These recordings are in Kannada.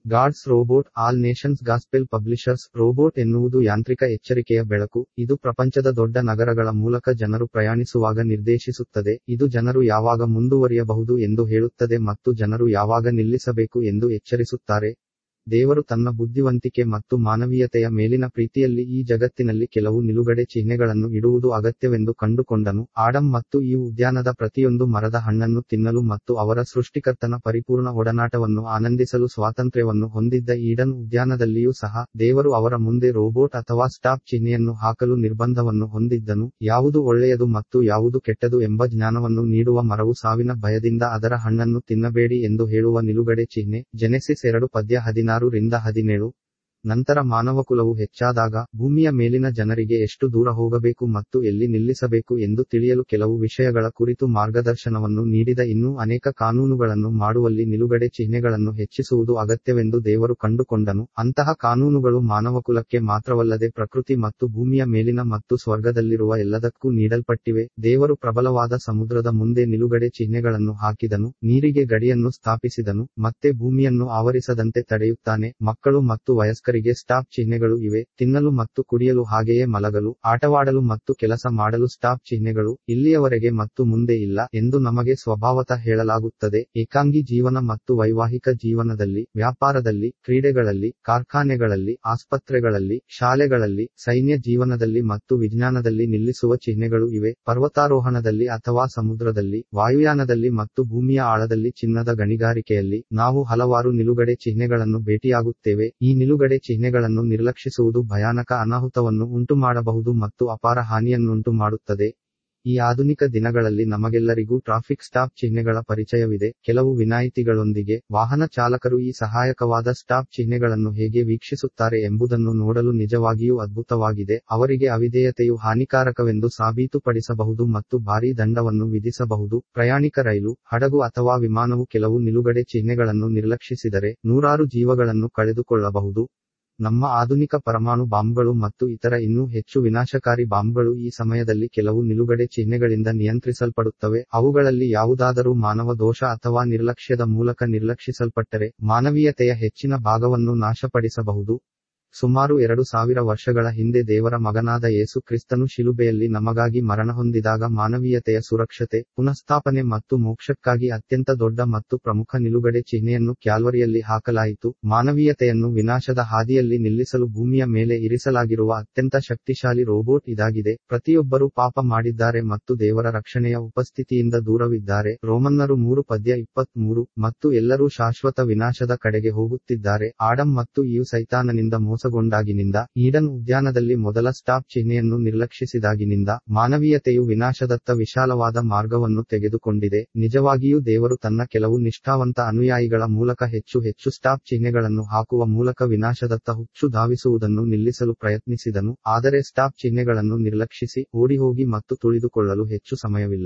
God's robot all nations gospel publishers robot ಎನ್ನುವುದು ಯಾಂತ್ರಿಕ ಎಚ್ಚರಿಕೆಯ ಬೆಳಕು ಇದು ಪ್ರಪಂಚದ ದೊಡ್ಡ ನಗರಗಳ ಮೂಲಕ ಜನರು ಪ್ರಯಾಣಿಸುವಾಗ ನಿರ್ದೇಶಿಸುತ್ತದೆ ಇದು ಜನರು ಯಾವಾಗ ಮುಂದುವರಿಯಬಹುದು ಎಂದು ಹೇಳುತ್ತದೆ ಮತ್ತು ಜನರು ಯಾವಾಗ ನಿಲ್ಲಿಸಬೇಕು ಎಂದು ಎಚ್ಚರಿಸುತ್ತಾರೆ ದೇವರು ತನ್ನ ಬುದ್ಧಿವಂತಿಕೆ ಮತ್ತು ಮಾನವೀಯತೆಯ ಮೇಲಿನ ಪ್ರೀತಿಯಲ್ಲಿ ಈ ಜಗತ್ತಿನಲ್ಲಿ ಕೆಲವು ನಿಲುಗಡೆ ಚಿಹ್ನೆಗಳನ್ನು ಇಡುವುದು ಅಗತ್ಯವೆಂದು ಕಂಡುಕೊಂಡನು ಆಡಮ್ ಮತ್ತು ಈ ಉದ್ಯಾನದ ಪ್ರತಿಯೊಂದು ಮರದ ಹಣ್ಣನ್ನು ತಿನ್ನಲು ಮತ್ತು ಅವರ ಸೃಷ್ಟಿಕರ್ತನ ಪರಿಪೂರ್ಣ ಒಡನಾಟವನ್ನು ಆನಂದಿಸಲು ಸ್ವಾತಂತ್ರ್ಯವನ್ನು ಹೊಂದಿದ್ದ ಈಡನ್ ಉದ್ಯಾನದಲ್ಲಿಯೂ ಸಹ ದೇವರು ಅವರ ಮುಂದೆ ರೋಬೋಟ್ ಅಥವಾ ಸ್ಟಾಪ್ ಚಿಹ್ನೆಯನ್ನು ಹಾಕಲು ನಿರ್ಬಂಧವನ್ನು ಹೊಂದಿದ್ದನು ಯಾವುದು ಒಳ್ಳೆಯದು ಮತ್ತು ಯಾವುದು ಕೆಟ್ಟದು ಎಂಬ ಜ್ಞಾನವನ್ನು ನೀಡುವ ಮರವು ಸಾವಿನ ಭಯದಿಂದ ಅದರ ಹಣ್ಣನ್ನು ತಿನ್ನಬೇಡಿ ಎಂದು ಹೇಳುವ ನಿಲುಗಡೆ ಚಿಹ್ನೆ ಜೆನೆಸಿಸ್ ಎರಡು ಪದ್ಯ ಹದಿನಾರು ರಿಂದ ಹದಿನೇಳು ನಂತರ ಮಾನವಕುಲವು ಹೆಚ್ಚಾದಾಗ ಭೂಮಿಯ ಮೇಲಿನ ಜನರಿಗೆ ಎಷ್ಟು ದೂರ ಹೋಗಬೇಕು ಮತ್ತು ಎಲ್ಲಿ ನಿಲ್ಲಿಸಬೇಕು ಎಂದು ತಿಳಿಯಲು ಕೆಲವು ವಿಷಯಗಳ ಕುರಿತು ಮಾರ್ಗದರ್ಶನವನ್ನು ನೀಡಿದ ಇನ್ನೂ ಅನೇಕ ಕಾನೂನುಗಳನ್ನು ಮಾಡುವಲ್ಲಿ ನಿಲುಗಡೆ ಚಿಹ್ನೆಗಳನ್ನು ಹೆಚ್ಚಿಸುವುದು ಅಗತ್ಯವೆಂದು ದೇವರು ಕಂಡುಕೊಂಡನು ಅಂತಹ ಕಾನೂನುಗಳು ಮಾನವಕುಲಕ್ಕೆ ಮಾತ್ರವಲ್ಲದೆ ಪ್ರಕೃತಿ ಮತ್ತು ಭೂಮಿಯ ಮೇಲಿನ ಮತ್ತು ಸ್ವರ್ಗದಲ್ಲಿರುವ ಎಲ್ಲದಕ್ಕೂ ನೀಡಲ್ಪಟ್ಟಿವೆ ದೇವರು ಪ್ರಬಲವಾದ ಸಮುದ್ರದ ಮುಂದೆ ನಿಲುಗಡೆ ಚಿಹ್ನೆಗಳನ್ನು ಹಾಕಿದನು ನೀರಿಗೆ ಗಡಿಯನ್ನು ಸ್ಥಾಪಿಸಿದನು ಮತ್ತೆ ಭೂಮಿಯನ್ನು ಆವರಿಸದಂತೆ ತಡೆಯುತ್ತಾನೆ ಮಕ್ಕಳು ಮತ್ತು ವಯಸ್ಕರಿಗೆ ಸ್ಟಾಪ್ ಚಿಹ್ನೆಗಳು ಇವೆ ತಿನ್ನಲು ಮತ್ತು ಕುಡಿಯಲು ಹಾಗೆಯೇ ಮಲಗಲು ಆಟವಾಡಲು ಮತ್ತು ಕೆಲಸ ಮಾಡಲು ಸ್ಟಾಪ್ ಚಿಹ್ನೆಗಳು ಇಲ್ಲಿಯವರೆಗೆ ಮತ್ತು ಮುಂದೆ ಇಲ್ಲ ಎಂದು ನಮಗೆ ಸ್ವಭಾವತಃ ಹೇಳಲಾಗುತ್ತದೆ ಏಕಾಂಗಿ ಜೀವನ ಮತ್ತು ವೈವಾಹಿಕ ಜೀವನದಲ್ಲಿ ವ್ಯಾಪಾರದಲ್ಲಿ ಕ್ರೀಡೆಗಳಲ್ಲಿ ಕಾರ್ಖಾನೆಗಳಲ್ಲಿ ಆಸ್ಪತ್ರೆಗಳಲ್ಲಿ ಶಾಲೆಗಳಲ್ಲಿ ಸೈನ್ಯ ಜೀವನದಲ್ಲಿ ಮತ್ತು ವಿಜ್ಞಾನದಲ್ಲಿ ನಿಲ್ಲಿಸುವ ಚಿಹ್ನೆಗಳು ಇವೆ ಪರ್ವತಾರೋಹಣದಲ್ಲಿ ಅಥವಾ ಸಮುದ್ರದಲ್ಲಿ ವಾಯುಯಾನದಲ್ಲಿ ಮತ್ತು ಭೂಮಿಯ ಆಳದಲ್ಲಿ ಚಿನ್ನದ ಗಣಿಗಾರಿಕೆಯಲ್ಲಿ ನಾವು ಹಲವಾರು ನಿಲುಗಡೆ ಚಿಹ್ನೆಗಳನ್ನು ಭೇಟಿಯಾಗುತ್ತೇವೆ ಈ ನಿಲುಗಡೆ ಚಿಹ್ನೆಗಳನ್ನು ನಿರ್ಲಕ್ಷಿಸುವುದು ಭಯಾನಕ ಅನಾಹುತವನ್ನು ಉಂಟುಮಾಡಬಹುದು ಮತ್ತು ಅಪಾರ ಹಾನಿಯನ್ನುಂಟು ಮಾಡುತ್ತದೆ ಈ ಆಧುನಿಕ ದಿನಗಳಲ್ಲಿ ನಮಗೆಲ್ಲರಿಗೂ ಟ್ರಾಫಿಕ್ ಸ್ಟಾಪ್ ಚಿಹ್ನೆಗಳ ಪರಿಚಯವಿದೆ ಕೆಲವು ವಿನಾಯಿತಿಗಳೊಂದಿಗೆ ವಾಹನ ಚಾಲಕರು ಈ ಸಹಾಯಕವಾದ ಸ್ಟಾಪ್ ಚಿಹ್ನೆಗಳನ್ನು ಹೇಗೆ ವೀಕ್ಷಿಸುತ್ತಾರೆ ಎಂಬುದನ್ನು ನೋಡಲು ನಿಜವಾಗಿಯೂ ಅದ್ಭುತವಾಗಿದೆ ಅವರಿಗೆ ಅವಿಧೇಯತೆಯು ಹಾನಿಕಾರಕವೆಂದು ಸಾಬೀತುಪಡಿಸಬಹುದು ಮತ್ತು ಭಾರೀ ದಂಡವನ್ನು ವಿಧಿಸಬಹುದು ಪ್ರಯಾಣಿಕ ರೈಲು ಹಡಗು ಅಥವಾ ವಿಮಾನವು ಕೆಲವು ನಿಲುಗಡೆ ಚಿಹ್ನೆಗಳನ್ನು ನಿರ್ಲಕ್ಷಿಸಿದರೆ ನೂರಾರು ಜೀವಗಳನ್ನು ಕಳೆದುಕೊಳ್ಳಬಹುದು ನಮ್ಮ ಆಧುನಿಕ ಪರಮಾಣು ಬಾಂಬ್ಗಳು ಮತ್ತು ಇತರ ಇನ್ನೂ ಹೆಚ್ಚು ವಿನಾಶಕಾರಿ ಬಾಂಬ್ಗಳು ಈ ಸಮಯದಲ್ಲಿ ಕೆಲವು ನಿಲುಗಡೆ ಚಿಹ್ನೆಗಳಿಂದ ನಿಯಂತ್ರಿಸಲ್ಪಡುತ್ತವೆ ಅವುಗಳಲ್ಲಿ ಯಾವುದಾದರೂ ಮಾನವ ದೋಷ ಅಥವಾ ನಿರ್ಲಕ್ಷ್ಯದ ಮೂಲಕ ನಿರ್ಲಕ್ಷಿಸಲ್ಪಟ್ಟರೆ ಮಾನವೀಯತೆಯ ಹೆಚ್ಚಿನ ಭಾಗವನ್ನು ನಾಶಪಡಿಸಬಹುದು ಸುಮಾರು ಎರಡು ಸಾವಿರ ವರ್ಷಗಳ ಹಿಂದೆ ದೇವರ ಮಗನಾದ ಯೇಸು ಕ್ರಿಸ್ತನು ಶಿಲುಬೆಯಲ್ಲಿ ನಮಗಾಗಿ ಮರಣ ಹೊಂದಿದಾಗ ಮಾನವೀಯತೆಯ ಸುರಕ್ಷತೆ ಪುನಃಸ್ಥಾಪನೆ ಮತ್ತು ಮೋಕ್ಷಕ್ಕಾಗಿ ಅತ್ಯಂತ ದೊಡ್ಡ ಮತ್ತು ಪ್ರಮುಖ ನಿಲುಗಡೆ ಚಿಹ್ನೆಯನ್ನು ಕ್ಯಾಲ್ವರಿಯಲ್ಲಿ ಹಾಕಲಾಯಿತು ಮಾನವೀಯತೆಯನ್ನು ವಿನಾಶದ ಹಾದಿಯಲ್ಲಿ ನಿಲ್ಲಿಸಲು ಭೂಮಿಯ ಮೇಲೆ ಇರಿಸಲಾಗಿರುವ ಅತ್ಯಂತ ಶಕ್ತಿಶಾಲಿ ರೋಬೋಟ್ ಇದಾಗಿದೆ ಪ್ರತಿಯೊಬ್ಬರೂ ಪಾಪ ಮಾಡಿದ್ದಾರೆ ಮತ್ತು ದೇವರ ರಕ್ಷಣೆಯ ಉಪಸ್ಥಿತಿಯಿಂದ ದೂರವಿದ್ದಾರೆ ರೋಮನ್ನರು ಮೂರು ಪದ್ಯ ಇಪ್ಪತ್ತ್ ಮೂರು ಮತ್ತು ಎಲ್ಲರೂ ಶಾಶ್ವತ ವಿನಾಶದ ಕಡೆಗೆ ಹೋಗುತ್ತಿದ್ದಾರೆ ಆಡಮ್ ಮತ್ತು ಇವು ಸೈತಾನನಿಂದ ಮೋಸಗೊಂಡಾಗಿನಿಂದ ಈಡನ್ ಉದ್ಯಾನದಲ್ಲಿ ಮೊದಲ ಸ್ಟಾಪ್ ಚಿಹ್ನೆಯನ್ನು ನಿರ್ಲಕ್ಷಿಸಿದಾಗಿನಿಂದ ಮಾನವೀಯತೆಯು ವಿನಾಶದತ್ತ ವಿಶಾಲವಾದ ಮಾರ್ಗವನ್ನು ತೆಗೆದುಕೊಂಡಿದೆ ನಿಜವಾಗಿಯೂ ದೇವರು ತನ್ನ ಕೆಲವು ನಿಷ್ಠಾವಂತ ಅನುಯಾಯಿಗಳ ಮೂಲಕ ಹೆಚ್ಚು ಹೆಚ್ಚು ಸ್ಟಾಪ್ ಚಿಹ್ನೆಗಳನ್ನು ಹಾಕುವ ಮೂಲಕ ವಿನಾಶದತ್ತ ಹುಚ್ಚು ಧಾವಿಸುವುದನ್ನು ನಿಲ್ಲಿಸಲು ಪ್ರಯತ್ನಿಸಿದನು ಆದರೆ ಸ್ಟಾಪ್ ಚಿಹ್ನೆಗಳನ್ನು ನಿರ್ಲಕ್ಷಿಸಿ ಓಡಿಹೋಗಿ ಮತ್ತು ತುಳಿದುಕೊಳ್ಳಲು ಹೆಚ್ಚು ಸಮಯವಿಲ್ಲ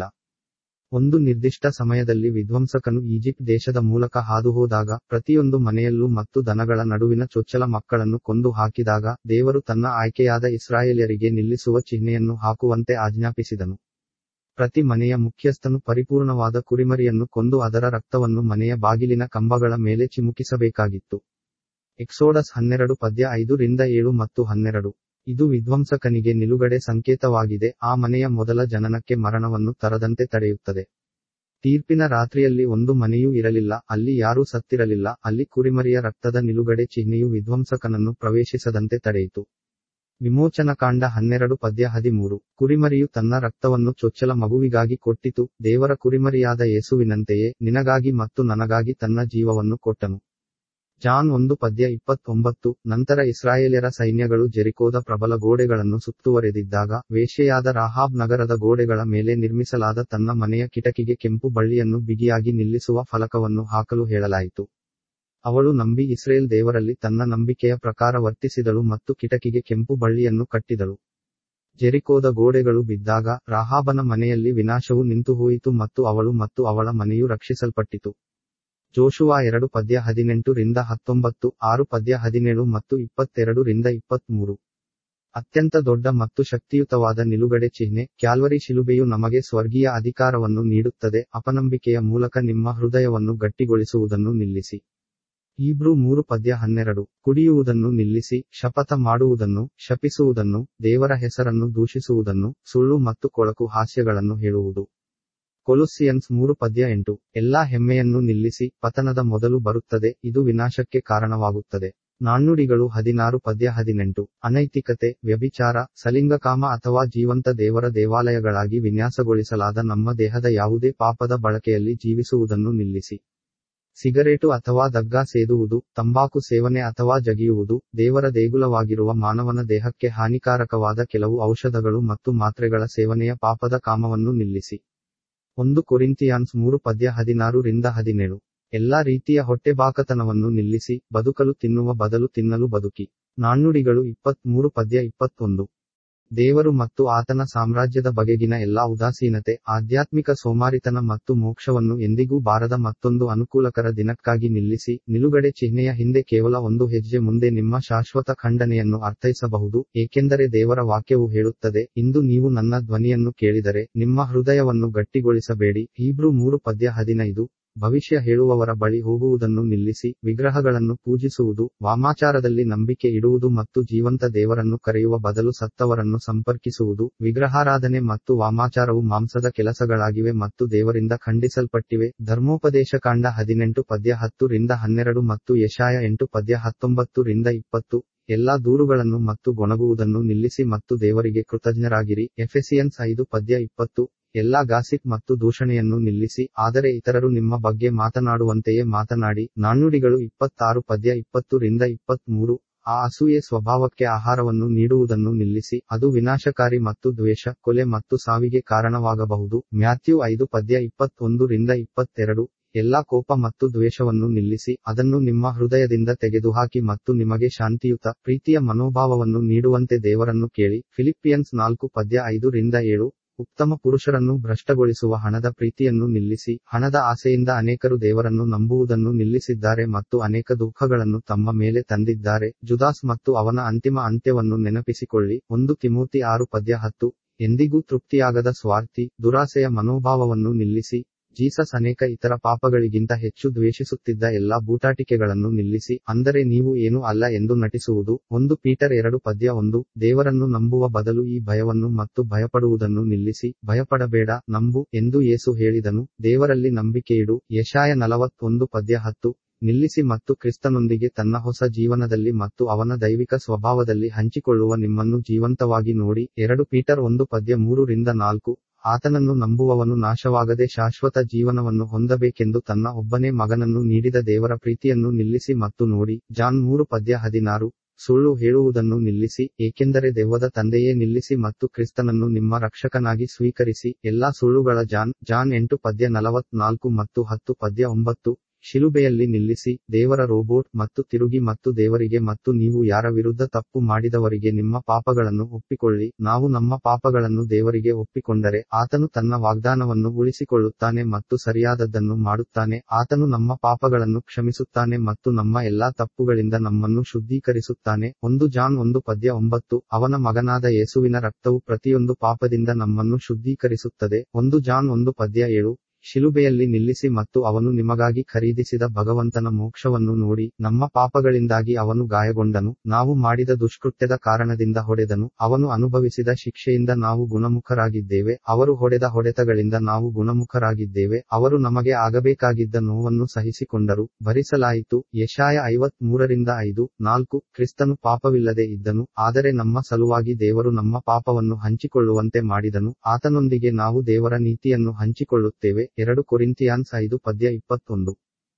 ಒಂದು ನಿರ್ದಿಷ್ಟ ಸಮಯದಲ್ಲಿ ವಿಧ್ವಂಸಕನು ಈಜಿಪ್ಟ್ ದೇಶದ ಮೂಲಕ ಹಾದುಹೋದಾಗ ಪ್ರತಿಯೊಂದು ಮನೆಯಲ್ಲೂ ಮತ್ತು ದನಗಳ ನಡುವಿನ ಚೊಚ್ಚಲ ಮಕ್ಕಳನ್ನು ಕೊಂದು ಹಾಕಿದಾಗ ದೇವರು ತನ್ನ ಆಯ್ಕೆಯಾದ ಇಸ್ರಾಯೇಲ್ಯರಿಗೆ ನಿಲ್ಲಿಸುವ ಚಿಹ್ನೆಯನ್ನು ಹಾಕುವಂತೆ ಆಜ್ಞಾಪಿಸಿದನು ಪ್ರತಿ ಮನೆಯ ಮುಖ್ಯಸ್ಥನು ಪರಿಪೂರ್ಣವಾದ ಕುರಿಮರಿಯನ್ನು ಕೊಂದು ಅದರ ರಕ್ತವನ್ನು ಮನೆಯ ಬಾಗಿಲಿನ ಕಂಬಗಳ ಮೇಲೆ ಚಿಮುಕಿಸಬೇಕಾಗಿತ್ತು ಎಕ್ಸೋಡಸ್ ಹನ್ನೆರಡು ಪದ್ಯ ಐದು ರಿಂದ ಏಳು ಮತ್ತು ಹನ್ನೆರಡು ಇದು ವಿಧ್ವಂಸಕನಿಗೆ ನಿಲುಗಡೆ ಸಂಕೇತವಾಗಿದೆ ಆ ಮನೆಯ ಮೊದಲ ಜನನಕ್ಕೆ ಮರಣವನ್ನು ತರದಂತೆ ತಡೆಯುತ್ತದೆ ತೀರ್ಪಿನ ರಾತ್ರಿಯಲ್ಲಿ ಒಂದು ಮನೆಯೂ ಇರಲಿಲ್ಲ ಅಲ್ಲಿ ಯಾರೂ ಸತ್ತಿರಲಿಲ್ಲ ಅಲ್ಲಿ ಕುರಿಮರಿಯ ರಕ್ತದ ನಿಲುಗಡೆ ಚಿಹ್ನೆಯು ವಿಧ್ವಂಸಕನನ್ನು ಪ್ರವೇಶಿಸದಂತೆ ತಡೆಯಿತು ವಿಮೋಚನಕಾಂಡ ಹನ್ನೆರಡು ಪದ್ಯ ಹದಿಮೂರು ಕುರಿಮರಿಯು ತನ್ನ ರಕ್ತವನ್ನು ಚೊಚ್ಚಲ ಮಗುವಿಗಾಗಿ ಕೊಟ್ಟಿತು ದೇವರ ಕುರಿಮರಿಯಾದ ಯೇಸುವಿನಂತೆಯೇ ನಿನಗಾಗಿ ಮತ್ತು ನನಗಾಗಿ ತನ್ನ ಜೀವವನ್ನು ಕೊಟ್ಟನು ಜಾನ್ ಒಂದು ಪದ್ಯ ಇಪ್ಪತ್ತೊಂಬತ್ತು ನಂತರ ಇಸ್ರಾಯೇಲ್ಯರ ಸೈನ್ಯಗಳು ಜೆರಿಕೋದ ಪ್ರಬಲ ಗೋಡೆಗಳನ್ನು ಸುತ್ತುವರೆದಿದ್ದಾಗ ವೇಶ್ಯೆಯಾದ ರಾಹಾಬ್ ನಗರದ ಗೋಡೆಗಳ ಮೇಲೆ ನಿರ್ಮಿಸಲಾದ ತನ್ನ ಮನೆಯ ಕಿಟಕಿಗೆ ಕೆಂಪು ಬಳ್ಳಿಯನ್ನು ಬಿಗಿಯಾಗಿ ನಿಲ್ಲಿಸುವ ಫಲಕವನ್ನು ಹಾಕಲು ಹೇಳಲಾಯಿತು ಅವಳು ನಂಬಿ ಇಸ್ರೇಲ್ ದೇವರಲ್ಲಿ ತನ್ನ ನಂಬಿಕೆಯ ಪ್ರಕಾರ ವರ್ತಿಸಿದಳು ಮತ್ತು ಕಿಟಕಿಗೆ ಕೆಂಪು ಬಳ್ಳಿಯನ್ನು ಕಟ್ಟಿದಳು ಜೆರಿಕೋದ ಗೋಡೆಗಳು ಬಿದ್ದಾಗ ರಾಹಾಬನ ಮನೆಯಲ್ಲಿ ವಿನಾಶವು ನಿಂತುಹೋಯಿತು ಮತ್ತು ಅವಳು ಮತ್ತು ಅವಳ ಮನೆಯು ರಕ್ಷಿಸಲ್ಪಟ್ಟಿತು ಜೋಶುವಾ ಎರಡು ಪದ್ಯ ಹದಿನೆಂಟು ರಿಂದ ಹತ್ತೊಂಬತ್ತು ಆರು ಪದ್ಯ ಹದಿನೇಳು ಮತ್ತು ಇಪ್ಪತ್ತೆರಡು ರಿಂದ ಇಪ್ಪತ್ಮೂರು ಅತ್ಯಂತ ದೊಡ್ಡ ಮತ್ತು ಶಕ್ತಿಯುತವಾದ ನಿಲುಗಡೆ ಚಿಹ್ನೆ ಕ್ಯಾಲ್ವರಿ ಶಿಲುಬೆಯು ನಮಗೆ ಸ್ವರ್ಗೀಯ ಅಧಿಕಾರವನ್ನು ನೀಡುತ್ತದೆ ಅಪನಂಬಿಕೆಯ ಮೂಲಕ ನಿಮ್ಮ ಹೃದಯವನ್ನು ಗಟ್ಟಿಗೊಳಿಸುವುದನ್ನು ನಿಲ್ಲಿಸಿ ಹೀಬ್ರೂ ಮೂರು ಪದ್ಯ ಹನ್ನೆರಡು ಕುಡಿಯುವುದನ್ನು ನಿಲ್ಲಿಸಿ ಶಪಥ ಮಾಡುವುದನ್ನು ಶಪಿಸುವುದನ್ನು ದೇವರ ಹೆಸರನ್ನು ದೂಷಿಸುವುದನ್ನು ಸುಳ್ಳು ಮತ್ತು ಕೊಳಕು ಹಾಸ್ಯಗಳನ್ನು ಹೇಳುವುದು ಕೊಲುಸಿಯನ್ಸ್ ಮೂರು ಪದ್ಯ ಎಂಟು ಎಲ್ಲಾ ಹೆಮ್ಮೆಯನ್ನು ನಿಲ್ಲಿಸಿ ಪತನದ ಮೊದಲು ಬರುತ್ತದೆ ಇದು ವಿನಾಶಕ್ಕೆ ಕಾರಣವಾಗುತ್ತದೆ ನಾಣ್ಣುಡಿಗಳು ಹದಿನಾರು ಪದ್ಯ ಹದಿನೆಂಟು ಅನೈತಿಕತೆ ವ್ಯಭಿಚಾರ ಸಲಿಂಗಕಾಮ ಅಥವಾ ಜೀವಂತ ದೇವರ ದೇವಾಲಯಗಳಾಗಿ ವಿನ್ಯಾಸಗೊಳಿಸಲಾದ ನಮ್ಮ ದೇಹದ ಯಾವುದೇ ಪಾಪದ ಬಳಕೆಯಲ್ಲಿ ಜೀವಿಸುವುದನ್ನು ನಿಲ್ಲಿಸಿ ಸಿಗರೇಟು ಅಥವಾ ದಗ್ಗ ಸೇದುವುದು ತಂಬಾಕು ಸೇವನೆ ಅಥವಾ ಜಗಿಯುವುದು ದೇವರ ದೇಗುಲವಾಗಿರುವ ಮಾನವನ ದೇಹಕ್ಕೆ ಹಾನಿಕಾರಕವಾದ ಕೆಲವು ಔಷಧಗಳು ಮತ್ತು ಮಾತ್ರೆಗಳ ಸೇವನೆಯ ಪಾಪದ ಕಾಮವನ್ನು ನಿಲ್ಲಿಸಿ ಒಂದು ಕೊರಿಂತಿಯಾನ್ಸ್ ಮೂರು ಪದ್ಯ ಹದಿನಾರು ರಿಂದ ಹದಿನೇಳು ಎಲ್ಲಾ ರೀತಿಯ ಹೊಟ್ಟೆಬಾಕತನವನ್ನು ನಿಲ್ಲಿಸಿ ಬದುಕಲು ತಿನ್ನುವ ಬದಲು ತಿನ್ನಲು ಬದುಕಿ ನಾಣ್ಣುಡಿಗಳು ಇಪ್ಪತ್ತ್ ಮೂರು ಪದ್ಯ ಇಪ್ಪತ್ತೊಂದು ದೇವರು ಮತ್ತು ಆತನ ಸಾಮ್ರಾಜ್ಯದ ಬಗೆಗಿನ ಎಲ್ಲಾ ಉದಾಸೀನತೆ ಆಧ್ಯಾತ್ಮಿಕ ಸೋಮಾರಿತನ ಮತ್ತು ಮೋಕ್ಷವನ್ನು ಎಂದಿಗೂ ಬಾರದ ಮತ್ತೊಂದು ಅನುಕೂಲಕರ ದಿನಕ್ಕಾಗಿ ನಿಲ್ಲಿಸಿ ನಿಲುಗಡೆ ಚಿಹ್ನೆಯ ಹಿಂದೆ ಕೇವಲ ಒಂದು ಹೆಜ್ಜೆ ಮುಂದೆ ನಿಮ್ಮ ಶಾಶ್ವತ ಖಂಡನೆಯನ್ನು ಅರ್ಥೈಸಬಹುದು ಏಕೆಂದರೆ ದೇವರ ವಾಕ್ಯವು ಹೇಳುತ್ತದೆ ಇಂದು ನೀವು ನನ್ನ ಧ್ವನಿಯನ್ನು ಕೇಳಿದರೆ ನಿಮ್ಮ ಹೃದಯವನ್ನು ಗಟ್ಟಿಗೊಳಿಸಬೇಡಿ ಹೀಬ್ರೂ ಮೂರು ಪದ್ಯ ಹದಿನೈದು ಭವಿಷ್ಯ ಹೇಳುವವರ ಬಳಿ ಹೋಗುವುದನ್ನು ನಿಲ್ಲಿಸಿ ವಿಗ್ರಹಗಳನ್ನು ಪೂಜಿಸುವುದು ವಾಮಾಚಾರದಲ್ಲಿ ನಂಬಿಕೆ ಇಡುವುದು ಮತ್ತು ಜೀವಂತ ದೇವರನ್ನು ಕರೆಯುವ ಬದಲು ಸತ್ತವರನ್ನು ಸಂಪರ್ಕಿಸುವುದು ವಿಗ್ರಹಾರಾಧನೆ ಮತ್ತು ವಾಮಾಚಾರವು ಮಾಂಸದ ಕೆಲಸಗಳಾಗಿವೆ ಮತ್ತು ದೇವರಿಂದ ಖಂಡಿಸಲ್ಪಟ್ಟಿವೆ ಧರ್ಮೋಪದೇಶಕಾಂಡ ಹದಿನೆಂಟು ಪದ್ಯ ಹತ್ತು ರಿಂದ ಹನ್ನೆರಡು ಮತ್ತು ಯಶಾಯ ಎಂಟು ಪದ್ಯ ಹತ್ತೊಂಬತ್ತು ರಿಂದ ಇಪ್ಪತ್ತು ಎಲ್ಲಾ ದೂರುಗಳನ್ನು ಮತ್ತು ಗೊಣಗುವುದನ್ನು ನಿಲ್ಲಿಸಿ ಮತ್ತು ದೇವರಿಗೆ ಕೃತಜ್ಞರಾಗಿರಿ ಎಫೆಸಿಯನ್ಸ್ ಐದು ಪದ್ಯ ಇಪ್ಪತ್ತು ಎಲ್ಲಾ ಗಾಸಿಪ್ ಮತ್ತು ದೂಷಣೆಯನ್ನು ನಿಲ್ಲಿಸಿ ಆದರೆ ಇತರರು ನಿಮ್ಮ ಬಗ್ಗೆ ಮಾತನಾಡುವಂತೆಯೇ ಮಾತನಾಡಿ ನಾಣ್ಣುಡಿಗಳು ಇಪ್ಪತ್ತಾರು ಪದ್ಯ ಇಪ್ಪತ್ತು ರಿಂದ ಇಪ್ಪತ್ಮೂರು ಆ ಅಸೂಯೆ ಸ್ವಭಾವಕ್ಕೆ ಆಹಾರವನ್ನು ನೀಡುವುದನ್ನು ನಿಲ್ಲಿಸಿ ಅದು ವಿನಾಶಕಾರಿ ಮತ್ತು ದ್ವೇಷ ಕೊಲೆ ಮತ್ತು ಸಾವಿಗೆ ಕಾರಣವಾಗಬಹುದು ಮ್ಯಾಥ್ಯೂ ಐದು ಪದ್ಯ ಇಪ್ಪತ್ತೊಂದು ರಿಂದ ಇಪ್ಪತ್ತೆರಡು ಎಲ್ಲಾ ಕೋಪ ಮತ್ತು ದ್ವೇಷವನ್ನು ನಿಲ್ಲಿಸಿ ಅದನ್ನು ನಿಮ್ಮ ಹೃದಯದಿಂದ ತೆಗೆದುಹಾಕಿ ಮತ್ತು ನಿಮಗೆ ಶಾಂತಿಯುತ ಪ್ರೀತಿಯ ಮನೋಭಾವವನ್ನು ನೀಡುವಂತೆ ದೇವರನ್ನು ಕೇಳಿ ಫಿಲಿಪಿಯನ್ಸ್ ನಾಲ್ಕು ಪದ್ಯ ಐದು ರಿಂದ ಏಳು ಉತ್ತಮ ಪುರುಷರನ್ನು ಭ್ರಷ್ಟಗೊಳಿಸುವ ಹಣದ ಪ್ರೀತಿಯನ್ನು ನಿಲ್ಲಿಸಿ ಹಣದ ಆಸೆಯಿಂದ ಅನೇಕರು ದೇವರನ್ನು ನಂಬುವುದನ್ನು ನಿಲ್ಲಿಸಿದ್ದಾರೆ ಮತ್ತು ಅನೇಕ ದುಃಖಗಳನ್ನು ತಮ್ಮ ಮೇಲೆ ತಂದಿದ್ದಾರೆ ಜುದಾಸ್ ಮತ್ತು ಅವನ ಅಂತಿಮ ಅಂತ್ಯವನ್ನು ನೆನಪಿಸಿಕೊಳ್ಳಿ ಒಂದು ತಿಮೋತಿ ಆರು ಪದ್ಯ ಹತ್ತು ಎಂದಿಗೂ ತೃಪ್ತಿಯಾಗದ ಸ್ವಾರ್ಥಿ ದುರಾಸೆಯ ಮನೋಭಾವವನ್ನು ನಿಲ್ಲಿಸಿ ಜೀಸಸ್ ಅನೇಕ ಇತರ ಪಾಪಗಳಿಗಿಂತ ಹೆಚ್ಚು ದ್ವೇಷಿಸುತ್ತಿದ್ದ ಎಲ್ಲಾ ಬೂಟಾಟಿಕೆಗಳನ್ನು ನಿಲ್ಲಿಸಿ ಅಂದರೆ ನೀವು ಏನೂ ಅಲ್ಲ ಎಂದು ನಟಿಸುವುದು ಒಂದು ಪೀಟರ್ ಎರಡು ಪದ್ಯ ಒಂದು ದೇವರನ್ನು ನಂಬುವ ಬದಲು ಈ ಭಯವನ್ನು ಮತ್ತು ಭಯಪಡುವುದನ್ನು ನಿಲ್ಲಿಸಿ ಭಯಪಡಬೇಡ ನಂಬು ಎಂದು ಯೇಸು ಹೇಳಿದನು ದೇವರಲ್ಲಿ ನಂಬಿಕೆಯಿಡು ಯಶಾಯ ನಲವತ್ತೊಂದು ಪದ್ಯ ಹತ್ತು ನಿಲ್ಲಿಸಿ ಮತ್ತು ಕ್ರಿಸ್ತನೊಂದಿಗೆ ತನ್ನ ಹೊಸ ಜೀವನದಲ್ಲಿ ಮತ್ತು ಅವನ ದೈವಿಕ ಸ್ವಭಾವದಲ್ಲಿ ಹಂಚಿಕೊಳ್ಳುವ ನಿಮ್ಮನ್ನು ಜೀವಂತವಾಗಿ ನೋಡಿ ಎರಡು ಪೀಟರ್ ಒಂದು ಪದ್ಯ ಮೂರು ರಿಂದ ನಾಲ್ಕು ಆತನನ್ನು ನಂಬುವವನು ನಾಶವಾಗದೆ ಶಾಶ್ವತ ಜೀವನವನ್ನು ಹೊಂದಬೇಕೆಂದು ತನ್ನ ಒಬ್ಬನೇ ಮಗನನ್ನು ನೀಡಿದ ದೇವರ ಪ್ರೀತಿಯನ್ನು ನಿಲ್ಲಿಸಿ ಮತ್ತು ನೋಡಿ ಜಾನ್ ಮೂರು ಪದ್ಯ ಹದಿನಾರು ಸುಳ್ಳು ಹೇಳುವುದನ್ನು ನಿಲ್ಲಿಸಿ ಏಕೆಂದರೆ ದೆವ್ವದ ತಂದೆಯೇ ನಿಲ್ಲಿಸಿ ಮತ್ತು ಕ್ರಿಸ್ತನನ್ನು ನಿಮ್ಮ ರಕ್ಷಕನಾಗಿ ಸ್ವೀಕರಿಸಿ ಎಲ್ಲಾ ಸುಳ್ಳುಗಳ ಜಾನ್ ಜಾನ್ ಎಂಟು ಪದ್ಯ ನಲವತ್ನಾಲ್ಕು ಮತ್ತು ಹತ್ತು ಪದ್ಯ ಒಂಬತ್ತು ಶಿಲುಬೆಯಲ್ಲಿ ನಿಲ್ಲಿಸಿ ದೇವರ ರೋಬೋಟ್ ಮತ್ತು ತಿರುಗಿ ಮತ್ತು ದೇವರಿಗೆ ಮತ್ತು ನೀವು ಯಾರ ವಿರುದ್ಧ ತಪ್ಪು ಮಾಡಿದವರಿಗೆ ನಿಮ್ಮ ಪಾಪಗಳನ್ನು ಒಪ್ಪಿಕೊಳ್ಳಿ ನಾವು ನಮ್ಮ ಪಾಪಗಳನ್ನು ದೇವರಿಗೆ ಒಪ್ಪಿಕೊಂಡರೆ ಆತನು ತನ್ನ ವಾಗ್ದಾನವನ್ನು ಉಳಿಸಿಕೊಳ್ಳುತ್ತಾನೆ ಮತ್ತು ಸರಿಯಾದದ್ದನ್ನು ಮಾಡುತ್ತಾನೆ ಆತನು ನಮ್ಮ ಪಾಪಗಳನ್ನು ಕ್ಷಮಿಸುತ್ತಾನೆ ಮತ್ತು ನಮ್ಮ ಎಲ್ಲಾ ತಪ್ಪುಗಳಿಂದ ನಮ್ಮನ್ನು ಶುದ್ಧೀಕರಿಸುತ್ತಾನೆ ಒಂದು ಜಾನ್ ಒಂದು ಪದ್ಯ ಒಂಬತ್ತು ಅವನ ಮಗನಾದ ಯೇಸುವಿನ ರಕ್ತವು ಪ್ರತಿಯೊಂದು ಪಾಪದಿಂದ ನಮ್ಮನ್ನು ಶುದ್ಧೀಕರಿಸುತ್ತದೆ ಒಂದು ಜಾನ್ ಒಂದು ಪದ್ಯ ಏಳು ಶಿಲುಬೆಯಲ್ಲಿ ನಿಲ್ಲಿಸಿ ಮತ್ತು ಅವನು ನಿಮಗಾಗಿ ಖರೀದಿಸಿದ ಭಗವಂತನ ಮೋಕ್ಷವನ್ನು ನೋಡಿ ನಮ್ಮ ಪಾಪಗಳಿಂದಾಗಿ ಅವನು ಗಾಯಗೊಂಡನು ನಾವು ಮಾಡಿದ ದುಷ್ಕೃತ್ಯದ ಕಾರಣದಿಂದ ಹೊಡೆದನು ಅವನು ಅನುಭವಿಸಿದ ಶಿಕ್ಷೆಯಿಂದ ನಾವು ಗುಣಮುಖರಾಗಿದ್ದೇವೆ ಅವರು ಹೊಡೆದ ಹೊಡೆತಗಳಿಂದ ನಾವು ಗುಣಮುಖರಾಗಿದ್ದೇವೆ ಅವರು ನಮಗೆ ಆಗಬೇಕಾಗಿದ್ದ ನೋವನ್ನು ಸಹಿಸಿಕೊಂಡರು ಭರಿಸಲಾಯಿತು ಯಶಾಯ ಐವತ್ ಮೂರರಿಂದ ಐದು ನಾಲ್ಕು ಕ್ರಿಸ್ತನು ಪಾಪವಿಲ್ಲದೆ ಇದ್ದನು ಆದರೆ ನಮ್ಮ ಸಲುವಾಗಿ ದೇವರು ನಮ್ಮ ಪಾಪವನ್ನು ಹಂಚಿಕೊಳ್ಳುವಂತೆ ಮಾಡಿದನು ಆತನೊಂದಿಗೆ ನಾವು ದೇವರ ನೀತಿಯನ್ನು ಹಂಚಿಕೊಳ್ಳುತ್ತೇವೆ ಎರಡು ಕೊರಿಂತಿಯಾನ್ಸ್ ಐದು ಪದ್ಯ ಇಪ್ಪತ್ತೊಂದು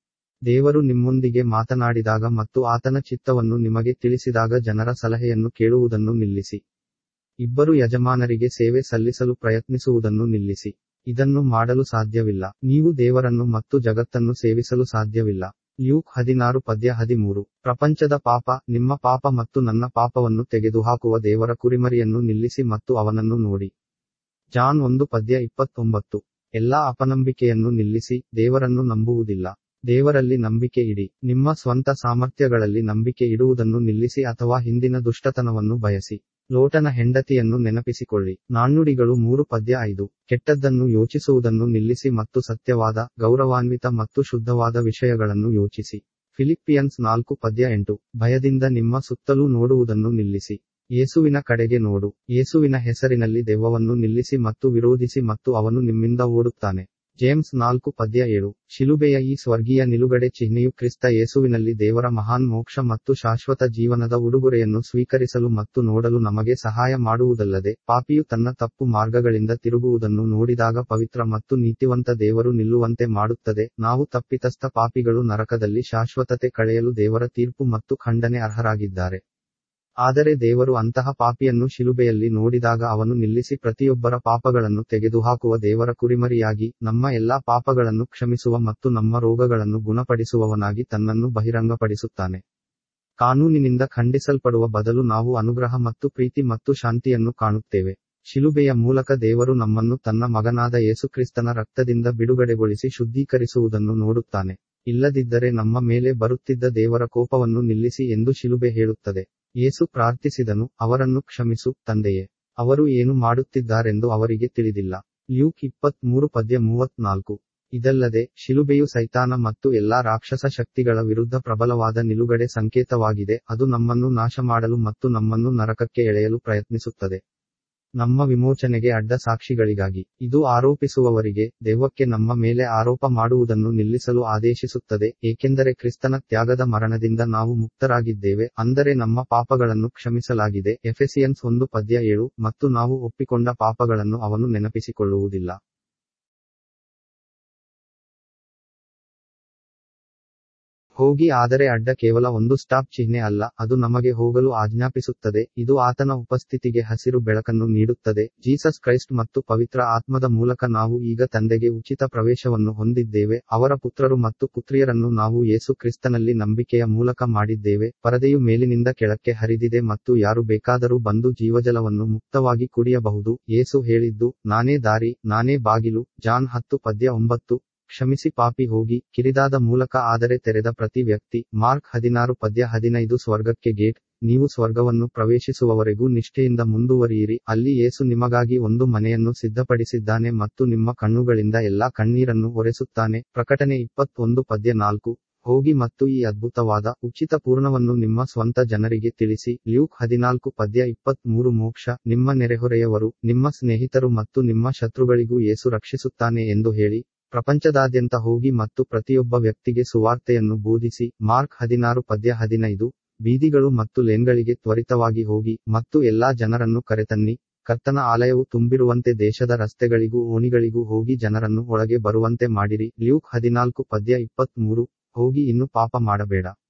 ದೇವರು ನಿಮ್ಮೊಂದಿಗೆ ಮಾತನಾಡಿದಾಗ ಮತ್ತು ಆತನ ಚಿತ್ತವನ್ನು ನಿಮಗೆ ತಿಳಿಸಿದಾಗ ಜನರ ಸಲಹೆಯನ್ನು ಕೇಳುವುದನ್ನು ನಿಲ್ಲಿಸಿ ಇಬ್ಬರು ಯಜಮಾನರಿಗೆ ಸೇವೆ ಸಲ್ಲಿಸಲು ಪ್ರಯತ್ನಿಸುವುದನ್ನು ನಿಲ್ಲಿಸಿ ಇದನ್ನು ಮಾಡಲು ಸಾಧ್ಯವಿಲ್ಲ ನೀವು ದೇವರನ್ನು ಮತ್ತು ಜಗತ್ತನ್ನು ಸೇವಿಸಲು ಸಾಧ್ಯವಿಲ್ಲ ಲ್ಯೂಕ್ ಹದಿನಾರು ಪದ್ಯ ಹದಿಮೂರು ಪ್ರಪಂಚದ ಪಾಪ ನಿಮ್ಮ ಪಾಪ ಮತ್ತು ನನ್ನ ಪಾಪವನ್ನು ತೆಗೆದುಹಾಕುವ ದೇವರ ಕುರಿಮರಿಯನ್ನು ನಿಲ್ಲಿಸಿ ಮತ್ತು ಅವನನ್ನು ನೋಡಿ ಜಾನ್ ಒಂದು ಪದ್ಯ ಇಪ್ಪತ್ತೊಂಬತ್ತು ಎಲ್ಲಾ ಅಪನಂಬಿಕೆಯನ್ನು ನಿಲ್ಲಿಸಿ ದೇವರನ್ನು ನಂಬುವುದಿಲ್ಲ ದೇವರಲ್ಲಿ ನಂಬಿಕೆ ಇಡಿ ನಿಮ್ಮ ಸ್ವಂತ ಸಾಮರ್ಥ್ಯಗಳಲ್ಲಿ ನಂಬಿಕೆ ಇಡುವುದನ್ನು ನಿಲ್ಲಿಸಿ ಅಥವಾ ಹಿಂದಿನ ದುಷ್ಟತನವನ್ನು ಬಯಸಿ ಲೋಟನ ಹೆಂಡತಿಯನ್ನು ನೆನಪಿಸಿಕೊಳ್ಳಿ ನಾಣ್ಣುಡಿಗಳು ಮೂರು ಪದ್ಯ ಐದು ಕೆಟ್ಟದ್ದನ್ನು ಯೋಚಿಸುವುದನ್ನು ನಿಲ್ಲಿಸಿ ಮತ್ತು ಸತ್ಯವಾದ ಗೌರವಾನ್ವಿತ ಮತ್ತು ಶುದ್ಧವಾದ ವಿಷಯಗಳನ್ನು ಯೋಚಿಸಿ ಫಿಲಿಪ್ಪಿಯನ್ಸ್ ನಾಲ್ಕು ಪದ್ಯ ಎಂಟು ಭಯದಿಂದ ನಿಮ್ಮ ಸುತ್ತಲೂ ನೋಡುವುದನ್ನು ನಿಲ್ಲಿಸಿ ಯೇಸುವಿನ ಕಡೆಗೆ ನೋಡು ಯೇಸುವಿನ ಹೆಸರಿನಲ್ಲಿ ದೆವ್ವವನ್ನು ನಿಲ್ಲಿಸಿ ಮತ್ತು ವಿರೋಧಿಸಿ ಮತ್ತು ಅವನು ನಿಮ್ಮಿಂದ ಓಡುತ್ತಾನೆ ಜೇಮ್ಸ್ ನಾಲ್ಕು ಪದ್ಯ ಏಳು ಶಿಲುಬೆಯ ಈ ಸ್ವರ್ಗೀಯ ನಿಲುಗಡೆ ಚಿಹ್ನೆಯು ಕ್ರಿಸ್ತ ಯೇಸುವಿನಲ್ಲಿ ದೇವರ ಮಹಾನ್ ಮೋಕ್ಷ ಮತ್ತು ಶಾಶ್ವತ ಜೀವನದ ಉಡುಗೊರೆಯನ್ನು ಸ್ವೀಕರಿಸಲು ಮತ್ತು ನೋಡಲು ನಮಗೆ ಸಹಾಯ ಮಾಡುವುದಲ್ಲದೆ ಪಾಪಿಯು ತನ್ನ ತಪ್ಪು ಮಾರ್ಗಗಳಿಂದ ತಿರುಗುವುದನ್ನು ನೋಡಿದಾಗ ಪವಿತ್ರ ಮತ್ತು ನೀತಿವಂತ ದೇವರು ನಿಲ್ಲುವಂತೆ ಮಾಡುತ್ತದೆ ನಾವು ತಪ್ಪಿತಸ್ಥ ಪಾಪಿಗಳು ನರಕದಲ್ಲಿ ಶಾಶ್ವತತೆ ಕಳೆಯಲು ದೇವರ ತೀರ್ಪು ಮತ್ತು ಖಂಡನೆ ಅರ್ಹರಾಗಿದ್ದಾರೆ ಆದರೆ ದೇವರು ಅಂತಹ ಪಾಪಿಯನ್ನು ಶಿಲುಬೆಯಲ್ಲಿ ನೋಡಿದಾಗ ಅವನು ನಿಲ್ಲಿಸಿ ಪ್ರತಿಯೊಬ್ಬರ ಪಾಪಗಳನ್ನು ತೆಗೆದುಹಾಕುವ ದೇವರ ಕುರಿಮರಿಯಾಗಿ ನಮ್ಮ ಎಲ್ಲಾ ಪಾಪಗಳನ್ನು ಕ್ಷಮಿಸುವ ಮತ್ತು ನಮ್ಮ ರೋಗಗಳನ್ನು ಗುಣಪಡಿಸುವವನಾಗಿ ತನ್ನನ್ನು ಬಹಿರಂಗಪಡಿಸುತ್ತಾನೆ ಕಾನೂನಿನಿಂದ ಖಂಡಿಸಲ್ಪಡುವ ಬದಲು ನಾವು ಅನುಗ್ರಹ ಮತ್ತು ಪ್ರೀತಿ ಮತ್ತು ಶಾಂತಿಯನ್ನು ಕಾಣುತ್ತೇವೆ ಶಿಲುಬೆಯ ಮೂಲಕ ದೇವರು ನಮ್ಮನ್ನು ತನ್ನ ಮಗನಾದ ಯೇಸುಕ್ರಿಸ್ತನ ರಕ್ತದಿಂದ ಬಿಡುಗಡೆಗೊಳಿಸಿ ಶುದ್ಧೀಕರಿಸುವುದನ್ನು ನೋಡುತ್ತಾನೆ ಇಲ್ಲದಿದ್ದರೆ ನಮ್ಮ ಮೇಲೆ ಬರುತ್ತಿದ್ದ ದೇವರ ಕೋಪವನ್ನು ನಿಲ್ಲಿಸಿ ಎಂದು ಶಿಲುಬೆ ಹೇಳುತ್ತದೆ ಯೇಸು ಪ್ರಾರ್ಥಿಸಿದನು ಅವರನ್ನು ಕ್ಷಮಿಸು ತಂದೆಯೇ ಅವರು ಏನು ಮಾಡುತ್ತಿದ್ದಾರೆಂದು ಅವರಿಗೆ ತಿಳಿದಿಲ್ಲ ಲ್ಯೂಕ್ ಇಪ್ಪತ್ತ್ ಮೂರು ಪದ್ಯ ಮೂವತ್ನಾಲ್ಕು ಇದಲ್ಲದೆ ಶಿಲುಬೆಯು ಸೈತಾನ ಮತ್ತು ಎಲ್ಲಾ ರಾಕ್ಷಸ ಶಕ್ತಿಗಳ ವಿರುದ್ಧ ಪ್ರಬಲವಾದ ನಿಲುಗಡೆ ಸಂಕೇತವಾಗಿದೆ ಅದು ನಮ್ಮನ್ನು ನಾಶಮಾಡಲು ಮತ್ತು ನಮ್ಮನ್ನು ನರಕಕ್ಕೆ ಎಳೆಯಲು ಪ್ರಯತ್ನಿಸುತ್ತದೆ ನಮ್ಮ ವಿಮೋಚನೆಗೆ ಅಡ್ಡ ಸಾಕ್ಷಿಗಳಿಗಾಗಿ ಇದು ಆರೋಪಿಸುವವರಿಗೆ ದೆವ್ವಕ್ಕೆ ನಮ್ಮ ಮೇಲೆ ಆರೋಪ ಮಾಡುವುದನ್ನು ನಿಲ್ಲಿಸಲು ಆದೇಶಿಸುತ್ತದೆ ಏಕೆಂದರೆ ಕ್ರಿಸ್ತನ ತ್ಯಾಗದ ಮರಣದಿಂದ ನಾವು ಮುಕ್ತರಾಗಿದ್ದೇವೆ ಅಂದರೆ ನಮ್ಮ ಪಾಪಗಳನ್ನು ಕ್ಷಮಿಸಲಾಗಿದೆ ಎಫೆಸಿಯನ್ಸ್ ಒಂದು ಪದ್ಯ ಏಳು ಮತ್ತು ನಾವು ಒಪ್ಪಿಕೊಂಡ ಪಾಪಗಳನ್ನು ಅವನು ನೆನಪಿಸಿಕೊಳ್ಳುವುದಿಲ್ಲ ಹೋಗಿ ಆದರೆ ಅಡ್ಡ ಕೇವಲ ಒಂದು ಸ್ಟಾಪ್ ಚಿಹ್ನೆ ಅಲ್ಲ ಅದು ನಮಗೆ ಹೋಗಲು ಆಜ್ಞಾಪಿಸುತ್ತದೆ ಇದು ಆತನ ಉಪಸ್ಥಿತಿಗೆ ಹಸಿರು ಬೆಳಕನ್ನು ನೀಡುತ್ತದೆ ಜೀಸಸ್ ಕ್ರೈಸ್ಟ್ ಮತ್ತು ಪವಿತ್ರ ಆತ್ಮದ ಮೂಲಕ ನಾವು ಈಗ ತಂದೆಗೆ ಉಚಿತ ಪ್ರವೇಶವನ್ನು ಹೊಂದಿದ್ದೇವೆ ಅವರ ಪುತ್ರರು ಮತ್ತು ಪುತ್ರಿಯರನ್ನು ನಾವು ಯೇಸು ಕ್ರಿಸ್ತನಲ್ಲಿ ನಂಬಿಕೆಯ ಮೂಲಕ ಮಾಡಿದ್ದೇವೆ ಪರದೆಯು ಮೇಲಿನಿಂದ ಕೆಳಕ್ಕೆ ಹರಿದಿದೆ ಮತ್ತು ಯಾರು ಬೇಕಾದರೂ ಬಂದು ಜೀವಜಲವನ್ನು ಮುಕ್ತವಾಗಿ ಕುಡಿಯಬಹುದು ಯೇಸು ಹೇಳಿದ್ದು ನಾನೇ ದಾರಿ ನಾನೇ ಬಾಗಿಲು ಜಾನ್ ಹತ್ತು ಪದ್ಯ ಒಂಬತ್ತು ಕ್ಷಮಿಸಿ ಪಾಪಿ ಹೋಗಿ ಕಿರಿದಾದ ಮೂಲಕ ಆದರೆ ತೆರೆದ ಪ್ರತಿ ವ್ಯಕ್ತಿ ಮಾರ್ಕ್ ಹದಿನಾರು ಪದ್ಯ ಹದಿನೈದು ಸ್ವರ್ಗಕ್ಕೆ ಗೇಟ್ ನೀವು ಸ್ವರ್ಗವನ್ನು ಪ್ರವೇಶಿಸುವವರೆಗೂ ನಿಷ್ಠೆಯಿಂದ ಮುಂದುವರಿಯಿರಿ ಅಲ್ಲಿ ಯೇಸು ನಿಮಗಾಗಿ ಒಂದು ಮನೆಯನ್ನು ಸಿದ್ಧಪಡಿಸಿದ್ದಾನೆ ಮತ್ತು ನಿಮ್ಮ ಕಣ್ಣುಗಳಿಂದ ಎಲ್ಲಾ ಕಣ್ಣೀರನ್ನು ಒರೆಸುತ್ತಾನೆ ಪ್ರಕಟಣೆ ಇಪ್ಪತ್ತೊಂದು ಪದ್ಯ ನಾಲ್ಕು ಹೋಗಿ ಮತ್ತು ಈ ಅದ್ಭುತವಾದ ಉಚಿತ ಪೂರ್ಣವನ್ನು ನಿಮ್ಮ ಸ್ವಂತ ಜನರಿಗೆ ತಿಳಿಸಿ ಲ್ಯೂಕ್ ಹದಿನಾಲ್ಕು ಪದ್ಯ ಇಪ್ಪತ್ತ್ ಮೂರು ಮೋಕ್ಷ ನಿಮ್ಮ ನೆರೆಹೊರೆಯವರು ನಿಮ್ಮ ಸ್ನೇಹಿತರು ಮತ್ತು ನಿಮ್ಮ ಶತ್ರುಗಳಿಗೂ ಯೇಸು ರಕ್ಷಿಸುತ್ತಾನೆ ಎಂದು ಹೇಳಿ ಪ್ರಪಂಚದಾದ್ಯಂತ ಹೋಗಿ ಮತ್ತು ಪ್ರತಿಯೊಬ್ಬ ವ್ಯಕ್ತಿಗೆ ಸುವಾರ್ತೆಯನ್ನು ಬೋಧಿಸಿ ಮಾರ್ಕ್ ಹದಿನಾರು ಪದ್ಯ ಹದಿನೈದು ಬೀದಿಗಳು ಮತ್ತು ಲೇನ್ಗಳಿಗೆ ತ್ವರಿತವಾಗಿ ಹೋಗಿ ಮತ್ತು ಎಲ್ಲಾ ಜನರನ್ನು ಕರೆತನ್ನಿ ಕರ್ತನ ಆಲಯವು ತುಂಬಿರುವಂತೆ ದೇಶದ ರಸ್ತೆಗಳಿಗೂ ಓಣಿಗಳಿಗೂ ಹೋಗಿ ಜನರನ್ನು ಒಳಗೆ ಬರುವಂತೆ ಮಾಡಿರಿ ಲ್ಯೂಕ್ ಹದಿನಾಲ್ಕು ಪದ್ಯ ಇಪ್ಪತ್ತ್ ಮೂರು ಹೋಗಿ ಇನ್ನು ಪಾಪ ಮಾಡಬೇಡ